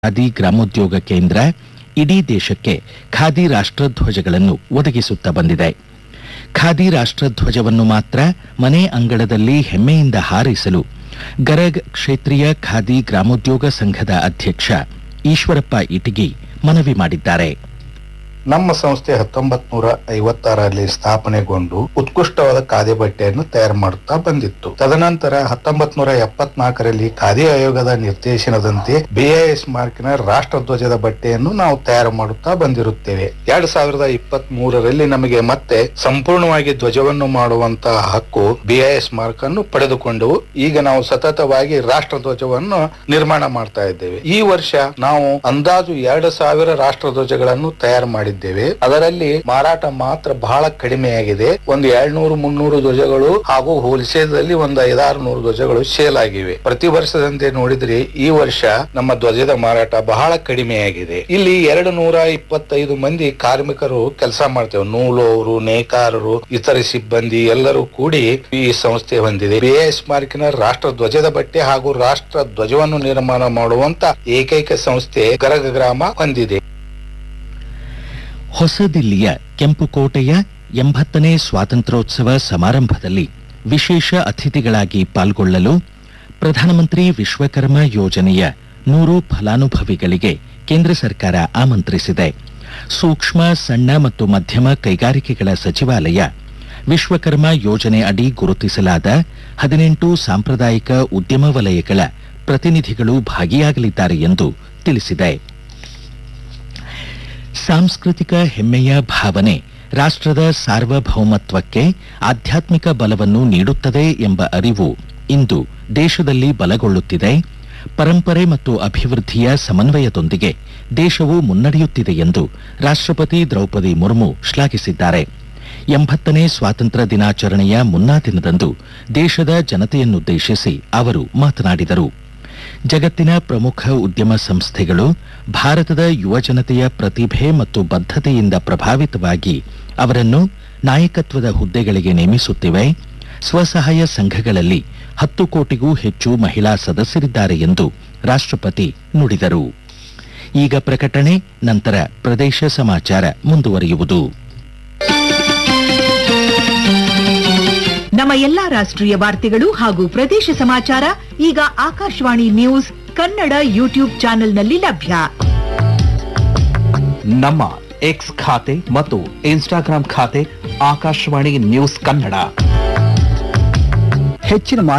ಖಾದಿ ಗ್ರಾಮೋದ್ಯೋಗ ಕೇಂದ್ರ ಇಡೀ ದೇಶಕ್ಕೆ ಖಾದಿ ರಾಷ್ಟ್ರಧ್ವಜಗಳನ್ನು ಒದಗಿಸುತ್ತಾ ಬಂದಿದೆ ಖಾದಿ ರಾಷ್ಟ್ರಧ್ವಜವನ್ನು ಮಾತ್ರ ಮನೆ ಅಂಗಳದಲ್ಲಿ ಹೆಮ್ಮೆಯಿಂದ ಹಾರಿಸಲು ಗರಗ್ ಕ್ಷೇತ್ರೀಯ ಖಾದಿ ಗ್ರಾಮೋದ್ಯೋಗ ಸಂಘದ ಅಧ್ಯಕ್ಷ ಈಶ್ವರಪ್ಪ ಇಟಗಿ ಮನವಿ ಮಾಡಿದ್ದಾರೆ ನಮ್ಮ ಸಂಸ್ಥೆ ಹತ್ತೊಂಬತ್ ನೂರ ಐವತ್ತಾರಲ್ಲಿ ಸ್ಥಾಪನೆಗೊಂಡು ಉತ್ಕೃಷ್ಟವಾದ ಖಾದಿ ಬಟ್ಟೆಯನ್ನು ತಯಾರು ಮಾಡುತ್ತಾ ಬಂದಿತ್ತು ತದನಂತರ ಹತ್ತೊಂಬತ್ ನೂರ ಎಪ್ಪತ್ನಾಲ್ಕರಲ್ಲಿ ಖಾದಿ ಆಯೋಗದ ನಿರ್ದೇಶನದಂತೆ ಬಿಐಎಸ್ ಮಾರ್ಕಿನ ರಾಷ್ಟ್ರಧ್ವಜದ ಬಟ್ಟೆಯನ್ನು ನಾವು ತಯಾರು ಮಾಡುತ್ತಾ ಬಂದಿರುತ್ತೇವೆ ಎರಡ್ ಸಾವಿರದ ಇಪ್ಪತ್ತ್ ಮೂರರಲ್ಲಿ ನಮಗೆ ಮತ್ತೆ ಸಂಪೂರ್ಣವಾಗಿ ಧ್ವಜವನ್ನು ಮಾಡುವಂತಹ ಹಕ್ಕು ಬಿಐಎಸ್ ಮಾರ್ಕ್ ಅನ್ನು ಪಡೆದುಕೊಂಡೆವು ಈಗ ನಾವು ಸತತವಾಗಿ ರಾಷ್ಟ್ರಧ್ವಜವನ್ನು ನಿರ್ಮಾಣ ಮಾಡ್ತಾ ಇದ್ದೇವೆ ಈ ವರ್ಷ ನಾವು ಅಂದಾಜು ಎರಡು ಸಾವಿರ ರಾಷ್ಟ್ರಧ್ವಜಗಳನ್ನು ತಯಾರು ಮಾಡಿದ್ದೇವೆ ಅದರಲ್ಲಿ ಮಾರಾಟ ಮಾತ್ರ ಬಹಳ ಕಡಿಮೆಯಾಗಿದೆ ಒಂದು ಎರಡ್ನೂರು ಮುನ್ನೂರು ಧ್ವಜಗಳು ಹಾಗೂ ಹೋಲ್ಸೇಲ್ ಒಂದು ಐದಾರು ನೂರು ಧ್ವಜಗಳು ಸೇಲ್ ಆಗಿವೆ ಪ್ರತಿ ವರ್ಷದಂತೆ ನೋಡಿದ್ರೆ ಈ ವರ್ಷ ನಮ್ಮ ಧ್ವಜದ ಮಾರಾಟ ಬಹಳ ಕಡಿಮೆಯಾಗಿದೆ ಇಲ್ಲಿ ಎರಡು ನೂರ ಇಪ್ಪತ್ತೈದು ಮಂದಿ ಕಾರ್ಮಿಕರು ಕೆಲಸ ಮಾಡ್ತೇವೆ ನೂಲೋರು ನೇಕಾರರು ಇತರ ಸಿಬ್ಬಂದಿ ಎಲ್ಲರೂ ಕೂಡಿ ಈ ಸಂಸ್ಥೆ ಹೊಂದಿದೆ ಬಿಎಸ್ ಮಾರ್ಕಿನ ರಾಷ್ಟ್ರ ಧ್ವಜದ ಬಟ್ಟೆ ಹಾಗೂ ರಾಷ್ಟ್ರ ಧ್ವಜವನ್ನು ನಿರ್ಮಾಣ ಮಾಡುವಂತ ಏಕೈಕ ಸಂಸ್ಥೆ ಗರಗ ಗ್ರಾಮ ಹೊಂದಿದೆ ಹೊಸದಿಲ್ಲಿಯ ಕೆಂಪುಕೋಟೆಯ ಎಂಬತ್ತನೇ ಸ್ವಾತಂತ್ರ್ಯೋತ್ಸವ ಸಮಾರಂಭದಲ್ಲಿ ವಿಶೇಷ ಅತಿಥಿಗಳಾಗಿ ಪಾಲ್ಗೊಳ್ಳಲು ಪ್ರಧಾನಮಂತ್ರಿ ವಿಶ್ವಕರ್ಮ ಯೋಜನೆಯ ನೂರು ಫಲಾನುಭವಿಗಳಿಗೆ ಕೇಂದ್ರ ಸರ್ಕಾರ ಆಮಂತ್ರಿಸಿದೆ ಸೂಕ್ಷ್ಮ ಸಣ್ಣ ಮತ್ತು ಮಧ್ಯಮ ಕೈಗಾರಿಕೆಗಳ ಸಚಿವಾಲಯ ವಿಶ್ವಕರ್ಮ ಯೋಜನೆ ಅಡಿ ಗುರುತಿಸಲಾದ ಹದಿನೆಂಟು ಸಾಂಪ್ರದಾಯಿಕ ಉದ್ಯಮ ವಲಯಗಳ ಪ್ರತಿನಿಧಿಗಳು ಭಾಗಿಯಾಗಲಿದ್ದಾರೆ ಎಂದು ತಿಳಿಸಿದೆ ಸಾಂಸ್ಕೃತಿಕ ಹೆಮ್ಮೆಯ ಭಾವನೆ ರಾಷ್ಟ್ರದ ಸಾರ್ವಭೌಮತ್ವಕ್ಕೆ ಆಧ್ಯಾತ್ಮಿಕ ಬಲವನ್ನು ನೀಡುತ್ತದೆ ಎಂಬ ಅರಿವು ಇಂದು ದೇಶದಲ್ಲಿ ಬಲಗೊಳ್ಳುತ್ತಿದೆ ಪರಂಪರೆ ಮತ್ತು ಅಭಿವೃದ್ಧಿಯ ಸಮನ್ವಯದೊಂದಿಗೆ ದೇಶವು ಮುನ್ನಡೆಯುತ್ತಿದೆ ಎಂದು ರಾಷ್ಟ್ರಪತಿ ದ್ರೌಪದಿ ಮುರ್ಮು ಶ್ಲಾಘಿಸಿದ್ದಾರೆ ಎಂಬತ್ತನೇ ಸ್ವಾತಂತ್ರ್ಯ ದಿನಾಚರಣೆಯ ಮುನ್ನಾ ದಿನದಂದು ದೇಶದ ಜನತೆಯನ್ನುದ್ದೇಶಿಸಿ ಅವರು ಮಾತನಾಡಿದರು ಜಗತ್ತಿನ ಪ್ರಮುಖ ಉದ್ಯಮ ಸಂಸ್ಥೆಗಳು ಭಾರತದ ಯುವಜನತೆಯ ಪ್ರತಿಭೆ ಮತ್ತು ಬದ್ಧತೆಯಿಂದ ಪ್ರಭಾವಿತವಾಗಿ ಅವರನ್ನು ನಾಯಕತ್ವದ ಹುದ್ದೆಗಳಿಗೆ ನೇಮಿಸುತ್ತಿವೆ ಸ್ವಸಹಾಯ ಸಂಘಗಳಲ್ಲಿ ಹತ್ತು ಕೋಟಿಗೂ ಹೆಚ್ಚು ಮಹಿಳಾ ಸದಸ್ಯರಿದ್ದಾರೆ ಎಂದು ರಾಷ್ಟ್ರಪತಿ ನುಡಿದರು ಈಗ ಪ್ರಕಟಣೆ ನಂತರ ಪ್ರದೇಶ ಸಮಾಚಾರ ಮುಂದುವರಿಯುವುದು ನಮ್ಮ ಎಲ್ಲಾ ರಾಷ್ಟ್ರೀಯ ವಾರ್ತೆಗಳು ಹಾಗೂ ಪ್ರದೇಶ ಸಮಾಚಾರ ಈಗ ಆಕಾಶವಾಣಿ ನ್ಯೂಸ್ ಕನ್ನಡ ಯೂಟ್ಯೂಬ್ ಚಾನೆಲ್ನಲ್ಲಿ ಲಭ್ಯ ನಮ್ಮ ಎಕ್ಸ್ ಖಾತೆ ಮತ್ತು ಇನ್ಸ್ಟಾಗ್ರಾಂ ಖಾತೆ ಆಕಾಶವಾಣಿ ನ್ಯೂಸ್ ಕನ್ನಡ ಹೆಚ್ಚಿನ